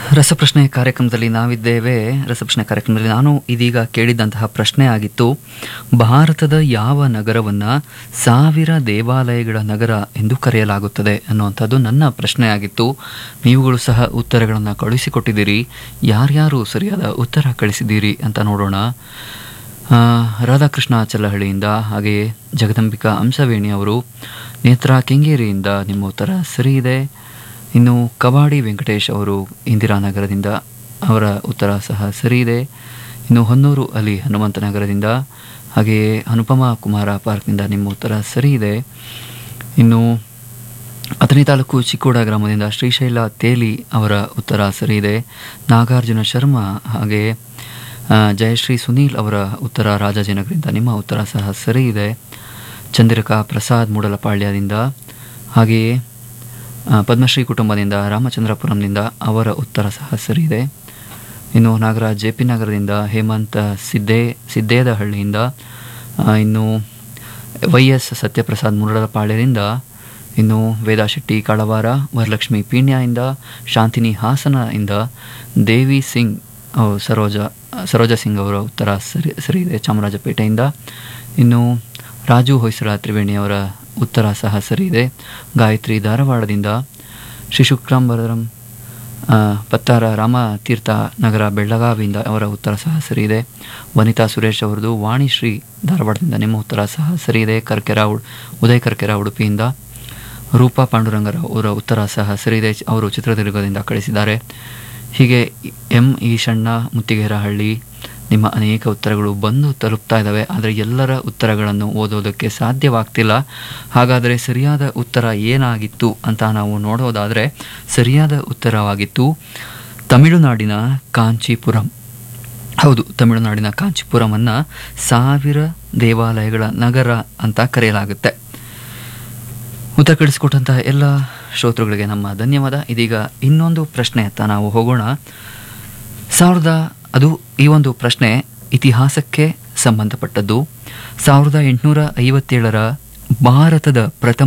ರಸಪ್ರಶ್ನೆ ಕಾರ್ಯಕ್ರಮದಲ್ಲಿ ನಾವಿದ್ದೇವೆ ರಸಪ್ರಶ್ನೆ ಕಾರ್ಯಕ್ರಮದಲ್ಲಿ ನಾನು ಇದೀಗ ಕೇಳಿದಂತಹ ಪ್ರಶ್ನೆ ಆಗಿತ್ತು ಭಾರತದ ಯಾವ ನಗರವನ್ನು ಸಾವಿರ ದೇವಾಲಯಗಳ ನಗರ ಎಂದು ಕರೆಯಲಾಗುತ್ತದೆ ಅನ್ನುವಂಥದ್ದು ನನ್ನ ಪ್ರಶ್ನೆ ಆಗಿತ್ತು ನೀವುಗಳು ಸಹ ಉತ್ತರಗಳನ್ನು ಕಳುಹಿಸಿಕೊಟ್ಟಿದ್ದೀರಿ ಯಾರ್ಯಾರು ಸರಿಯಾದ ಉತ್ತರ ಕಳಿಸಿದ್ದೀರಿ ಅಂತ ನೋಡೋಣ ಆ, ರಾಧಾಕೃಷ್ಣ ಚಲ್ಲಹಳ್ಳಿಯಿಂದ ಹಾಗೆಯೇ ಜಗದಂಬಿಕಾ ಅಂಶವೇಣಿ ಅವರು ನೇತ್ರಾ ಕೆಂಗೇರಿಯಿಂದ ನಿಮ್ಮ ಉತ್ತರ ಸರಿ ಇದೆ ಇನ್ನು ಕಬಾಡಿ ವೆಂಕಟೇಶ್ ಅವರು ಇಂದಿರಾನಗರದಿಂದ ಅವರ ಉತ್ತರ ಸಹ ಸರಿ ಇದೆ ಇನ್ನು ಹೊನ್ನೂರು ಅಲಿ ಹನುಮಂತನಗರದಿಂದ ಹಾಗೆಯೇ ಅನುಪಮಾ ಕುಮಾರ ಪಾರ್ಕ್ನಿಂದ ನಿಮ್ಮ ಉತ್ತರ ಸರಿ ಇದೆ ಇನ್ನು ಅಥಣಿ ತಾಲೂಕು ಚಿಕ್ಕೋಡ ಗ್ರಾಮದಿಂದ ಶ್ರೀಶೈಲ ತೇಲಿ ಅವರ ಉತ್ತರ ಸರಿ ಇದೆ ನಾಗಾರ್ಜುನ ಶರ್ಮಾ ಹಾಗೆಯೇ ಆ, ಜಯಶ್ರೀ ಸುನೀಲ್ ಅವರ ಉತ್ತರ ರಾಜಾಜಿನಗರದಿಂದ ನಿಮ್ಮ ಉತ್ತರ ಸಹ ಸರಿ ಇದೆ ಚಂದ್ರಿಕಾ ಪ್ರಸಾದ್ ಮೂಡಲಪಾಳ್ಯದಿಂದ ಹಾಗೆಯೇ ಆ, ಪದ್ಮಶ್ರೀ ಕುಟುಂಬದಿಂದ ರಾಮಚಂದ್ರಪುರಂನಿಂದ ಅವರ ಉತ್ತರ ಸಹ ಸರಿ ಇದೆ ಇನ್ನು ನಾಗರಾಜ್ ಜೆ ಪಿ ನಗರದಿಂದ ಹೇಮಂತ್ ಸಿದ್ದೇ ಸಿದ್ದೇದಹಳ್ಳಿಯಿಂದ ಆ, ಇನ್ನು ವೈ ಎಸ್ ಸತ್ಯಪ್ರಸಾದ್ ಮೂಡಲಪಾಳ್ಯದಿಂದ ಇನ್ನು ವೇದಾ ಶೆಟ್ಟಿ ಕಳವಾರ ವರಲಕ್ಷ್ಮಿ ಪೀಣ್ಯದಿಂದ ಶಾಂತಿನಿ ಹಾಸನ ಇಂದ ದೇವಿ ಸಿಂಗ್ ಅವ್ ಸರೋಜ ಸರೋಜ ಸಿಂಗ್ ಅವರ ಉತ್ತರ ಸರಿ ಸರಿ ಇದೆ ಚಾಮರಾಜಪೇಟೆಯಿಂದ ಇನ್ನು ರಾಜು ಹೊಯ್ಸಳ ತ್ರಿವೇಣಿ ಅವರ ಉತ್ತರ ಸಹ ಸರಿ ಇದೆ ಗಾಯತ್ರಿ ಧಾರವಾಡದಿಂದ ಶ್ರೀ ಶುಕ್ಲಾಂಬರಂ ಆ, ಪತ್ತಾರ ರಾಮತೀರ್ಥ ನಗರ ಬೆಳಗಾವಿಯಿಂದ ಅವರ ಉತ್ತರ ಸಹ ಸರಿ ಇದೆ ವನಿತಾ ಸುರೇಶ್ ಅವರದು ವಾಣಿಶ್ರೀ ಧಾರವಾಡದಿಂದ ನಿಮ್ಮ ಉತ್ತರ ಸಹ ಸರಿ ಇದೆ ಕರ್ಕೆರ ಉಡ್- ಉದಯ್ ಕರ್ಕೆರ ಉಡುಪಿಯಿಂದ ರೂಪಾ ಪಾಂಡುರಂಗರ ಅವರ ಉತ್ತರ ಸಹ ಸರಿ ಇದೆ ಅವರು ಚಿತ್ರದುರ್ಗದಿಂದ ಕಳಿಸಿದ್ದಾರೆ ಹೀಗೆ ಎಂ ಈಶಣ್ಣ ಮುತ್ತಿಗೆರಹಳ್ಳಿ ನಿಮ್ಮ ಅನೇಕ ಉತ್ತರಗಳು ಬಂದು ತಲುಪ್ತಾ ಇದ್ದಾವೆ ಆದರೆ ಎಲ್ಲರ ಉತ್ತರಗಳನ್ನು ಓದೋದಕ್ಕೆ ಸಾಧ್ಯವಾಗ್ತಿಲ್ಲ ಹಾಗಾದರೆ ಸರಿಯಾದ ಉತ್ತರ ಏನಾಗಿತ್ತು ಅಂತ ನಾವು ನೋಡೋದಾದರೆ ಸರಿಯಾದ ಉತ್ತರವಾಗಿತ್ತು ತಮಿಳುನಾಡಿನ ಕಾಂಚೀಪುರಂ ಹೌದು ತಮಿಳುನಾಡಿನ ಕಾಂಚೀಪುರಮನ್ನು ಸಾವಿರ ದೇವಾಲಯಗಳ ನಗರ ಅಂತ ಕರೆಯಲಾಗುತ್ತೆ ಉತ್ತರ ಕಳಿಸಿಕೊಟ್ಟಂತಹ ಎಲ್ಲ ಶ್ರೋತೃಗಳಿಗೆ ನಮ್ಮ ಧನ್ಯವಾದ ಇದೀಗ ಇನ್ನೊಂದು ಪ್ರಶ್ನೆ ಅಂತ ನಾವು ಹೋಗೋಣ ಸಾವಿರದ ಅದು ಈ ಒಂದು ಪ್ರಶ್ನೆ ಇತಿಹಾಸಕ್ಕೆ ಸಂಬಂಧಪಟ್ಟದ್ದು ಸಾವಿರದ ಎಂಟುನೂರ ಐವತ್ತೇಳರ ಭಾರತದ ಪ್ರಥಮ